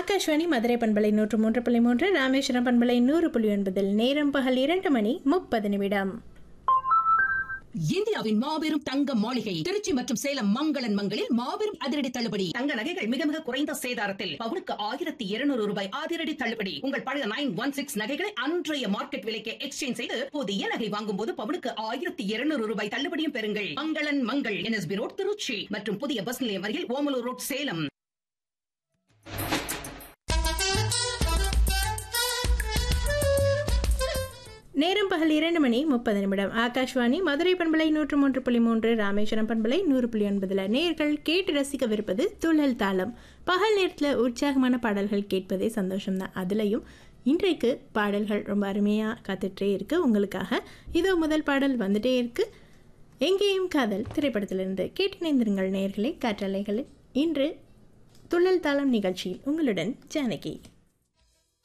ஆகாஷ்வாணி மதுரை பண்பலை நூற்று மூன்று புள்ளி மூன்று ராமேஸ்வரம் பண்பலை நூறு புள்ளி ஒன்பதில் நேரம் பகல் இரண்டு மணி முப்பது நிமிடம் இந்தியாவின் மாபெரும் தங்க மாளிகை திருச்சி மற்றும் சேலம் மங்களன் மங்களில் மாபெரும் அதிரடி தள்ளுபடி தங்க நகைகள் மிக மிக குறைந்த சேதாரத்தில் பவுனுக்கு ஆயிரத்தி இருநூறு ரூபாய் அதிரடி தள்ளுபடி உங்கள் பழைய நைன் ஒன் சிக்ஸ் நகைகளை அன்றைய மார்க்கெட் விலைக்கு எக்ஸ்சேஞ்ச் செய்து புதிய நகை வாங்கும் போது பவுனுக்கு ஆயிரத்தி இருநூறு ரூபாய் தள்ளுபடியும் பெறுங்கள் மங்களன் மங்கள் என்எஸ்பி ரோட் திருச்சி மற்றும் புதிய பஸ் நிலையம் அருகில் ஓமலூர் ரோட் சேலம் நேரம் பகல் இரண்டு மணி முப்பது நிமிடம் ஆகாஷ்வாணி மதுரை பண்பலை நூற்று மூன்று புள்ளி மூன்று ராமேஸ்வரம் பண்பலை நூறு புள்ளி ஒன்பதில் நேர்கள் கேட்டு ரசிக்கவிருப்பது துள்ளல் தாளம் பகல் நேரத்தில் உற்சாகமான பாடல்கள் கேட்பதே சந்தோஷம்தான் அதுலேயும் இன்றைக்கு பாடல்கள் ரொம்ப அருமையாக காத்துட்டே இருக்கு உங்களுக்காக இதோ முதல் பாடல் வந்துட்டே இருக்கு எங்கேயும் காதல் திரைப்படத்திலிருந்து கேட்டு நேர்ந்திருங்கள் நேயர்களே காற்றலைகளில் இன்று துள்ளல் தாளம் நிகழ்ச்சியில் உங்களுடன் ஜானகி